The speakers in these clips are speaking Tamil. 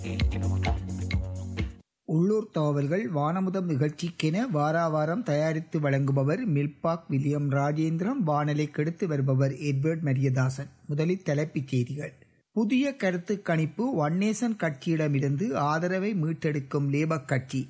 உள்ளூர் தகவல்கள் வானமுதம் நிகழ்ச்சிக்கென வாராவாரம் தயாரித்து வழங்குபவர் மில்பாக் வில்லியம் ராஜேந்திரம் வானலை கெடுத்து வருபவர் எட்வர்ட் மரியதாசன் முதலில் தலைப்புச் செய்திகள் புதிய கருத்து கணிப்பு ஒன்னேசன் கட்சியிடமிருந்து ஆதரவை மீட்டெடுக்கும் லேபர் கட்சி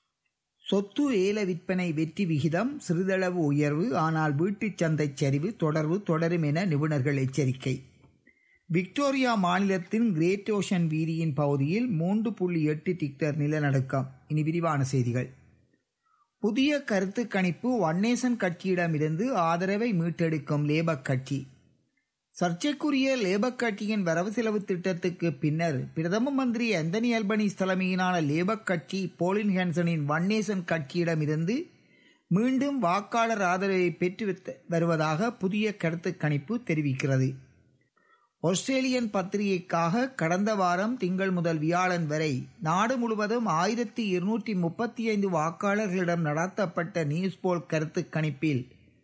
சொத்து ஏல விற்பனை வெற்றி விகிதம் சிறிதளவு உயர்வு ஆனால் வீட்டுச் சந்தை சரிவு தொடர்பு தொடரும் என நிபுணர்கள் எச்சரிக்கை விக்டோரியா மாநிலத்தின் கிரேட் ஓஷன் வீதியின் பகுதியில் மூன்று புள்ளி எட்டு டிக்டர் நிலநடுக்கம் இனி விரிவான செய்திகள் புதிய கருத்து கணிப்பு ஒன்னேசன் கட்சியிடமிருந்து ஆதரவை மீட்டெடுக்கும் லேபர் கட்சி சர்ச்சைக்குரிய லேபர் கட்சியின் வரவு செலவு திட்டத்துக்கு பின்னர் பிரதம மந்திரி அந்தனி அல்பனிஸ் தலைமையிலான லேபர் கட்சி போலின் ஹான்சனின் வன்னேசன் கட்சியிடமிருந்து மீண்டும் வாக்காளர் ஆதரவை பெற்று வருவதாக புதிய கருத்து கணிப்பு தெரிவிக்கிறது ஆஸ்திரேலியன் பத்திரிகைக்காக கடந்த வாரம் திங்கள் முதல் வியாழன் வரை நாடு முழுவதும் ஆயிரத்தி இருநூற்றி முப்பத்தி ஐந்து வாக்காளர்களிடம் நடத்தப்பட்ட நியூஸ் போல் கருத்து கணிப்பில்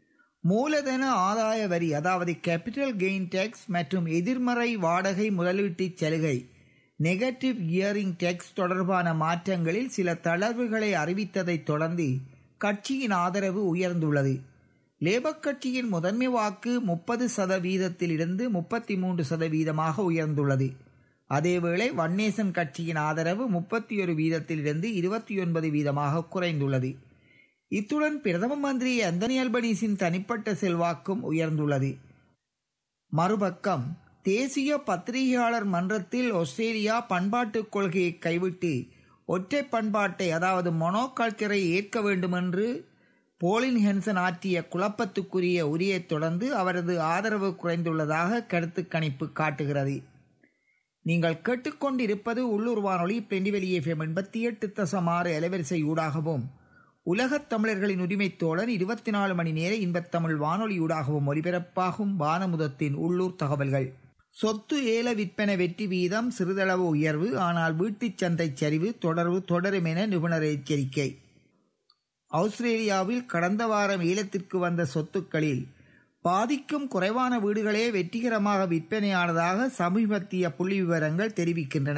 மூலதன ஆதாய வரி அதாவது கேபிட்டல் கெயின் டேக்ஸ் மற்றும் எதிர்மறை வாடகை முதலீட்டு சலுகை நெகட்டிவ் இயரிங் டேக்ஸ் தொடர்பான மாற்றங்களில் சில தளர்வுகளை அறிவித்ததைத் தொடர்ந்து கட்சியின் ஆதரவு உயர்ந்துள்ளது லேபர் கட்சியின் முதன்மை வாக்கு முப்பது சதவீதத்திலிருந்து முப்பத்தி மூன்று சதவீதமாக உயர்ந்துள்ளது அதேவேளை வன்னேசன் கட்சியின் ஆதரவு முப்பத்தி ஒரு வீதத்திலிருந்து இருபத்தி ஒன்பது வீதமாக குறைந்துள்ளது இத்துடன் பிரதம மந்திரி அந்தனி அல்பனீஸின் தனிப்பட்ட செல்வாக்கும் உயர்ந்துள்ளது மறுபக்கம் தேசிய பத்திரிகையாளர் மன்றத்தில் ஆஸ்திரேலியா பண்பாட்டுக் கொள்கையை கைவிட்டு ஒற்றை பண்பாட்டை அதாவது மொனோகல்ச்சரை ஏற்க வேண்டுமென்று போலின் ஹென்சன் ஆற்றிய குழப்பத்துக்குரிய உரியை தொடர்ந்து அவரது ஆதரவு குறைந்துள்ளதாக கருத்து கணிப்பு காட்டுகிறது நீங்கள் கேட்டுக்கொண்டிருப்பது உள்ளூர் வானொலி பெண்டிவெளி எஃப்எம் எண்பத்தி எட்டு தசம் ஆறு அலைவரிசை ஊடாகவும் உலகத் தமிழர்களின் உரிமை தோழன் இருபத்தி நாலு மணி நேர இன்பத்தமிழ் வானொலியூடாகவும் ஒலிபரப்பாகும் வானமுதத்தின் உள்ளூர் தகவல்கள் சொத்து ஏல விற்பனை வெற்றி வீதம் சிறிதளவு உயர்வு ஆனால் வீட்டுச் சந்தை சரிவு தொடர்பு தொடரும் என நிபுணர் எச்சரிக்கை ஆஸ்திரேலியாவில் கடந்த வாரம் ஏலத்திற்கு வந்த சொத்துக்களில் பாதிக்கும் குறைவான வீடுகளே வெற்றிகரமாக விற்பனையானதாக சமீபத்திய புள்ளி விவரங்கள் தெரிவிக்கின்றன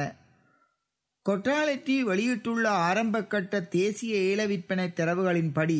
கொட்டாலட்டி வெளியிட்டுள்ள ஆரம்ப கட்ட தேசிய ஏல விற்பனை தரவுகளின்படி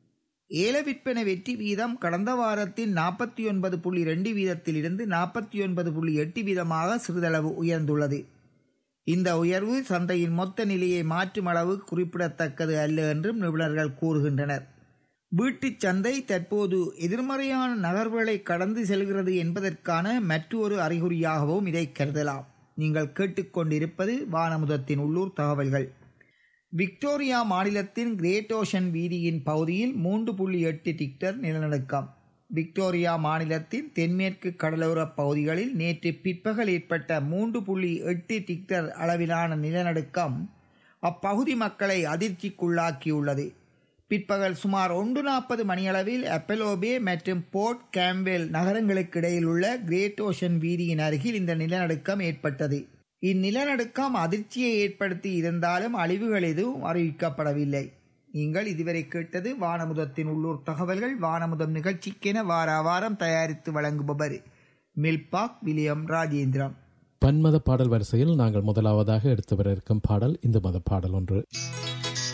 ஏல விற்பனை வெற்றி வீதம் கடந்த வாரத்தில் நாற்பத்தி ஒன்பது புள்ளி ரெண்டு வீதத்திலிருந்து நாற்பத்தி ஒன்பது புள்ளி எட்டு வீதமாக சிறிதளவு உயர்ந்துள்ளது இந்த உயர்வு சந்தையின் மொத்த நிலையை மாற்றும் அளவு குறிப்பிடத்தக்கது அல்ல என்றும் நிபுணர்கள் கூறுகின்றனர் வீட்டுச் சந்தை தற்போது எதிர்மறையான நகர்வுகளை கடந்து செல்கிறது என்பதற்கான மற்றொரு அறிகுறியாகவும் இதை கருதலாம் நீங்கள் கேட்டுக்கொண்டிருப்பது வானமுதத்தின் உள்ளூர் தகவல்கள் விக்டோரியா மாநிலத்தின் கிரேட் ஓஷன் வீதியின் பகுதியில் மூன்று புள்ளி எட்டு டிக்டர் நிலநடுக்கம் விக்டோரியா மாநிலத்தின் தென்மேற்கு கடலோர பகுதிகளில் நேற்று பிற்பகல் ஏற்பட்ட மூன்று புள்ளி எட்டு டிக்டர் அளவிலான நிலநடுக்கம் அப்பகுதி மக்களை அதிர்ச்சிக்குள்ளாக்கியுள்ளது பிற்பகல் சுமார் ஒன்று நாற்பது மணியளவில் அப்பெலோபே மற்றும் போர்ட் கேம்வெல் நகரங்களுக்கு இடையில் உள்ள கிரேட் ஓஷன் வீதியின் அருகில் இந்த நிலநடுக்கம் ஏற்பட்டது இந்நிலநடுக்கம் அதிர்ச்சியை ஏற்படுத்தி இருந்தாலும் அழிவுகள் எதுவும் அறிவிக்கப்படவில்லை நீங்கள் இதுவரை கேட்டது வானமுதத்தின் உள்ளூர் தகவல்கள் வானமுதம் நிகழ்ச்சிக்கென வார வாரம் தயாரித்து வழங்குபவர் மில்பாக் வில்லியம் ராஜேந்திரம் பன்மத பாடல் வரிசையில் நாங்கள் முதலாவதாக எடுத்து வர இருக்கும் பாடல் இந்து மத பாடல் ஒன்று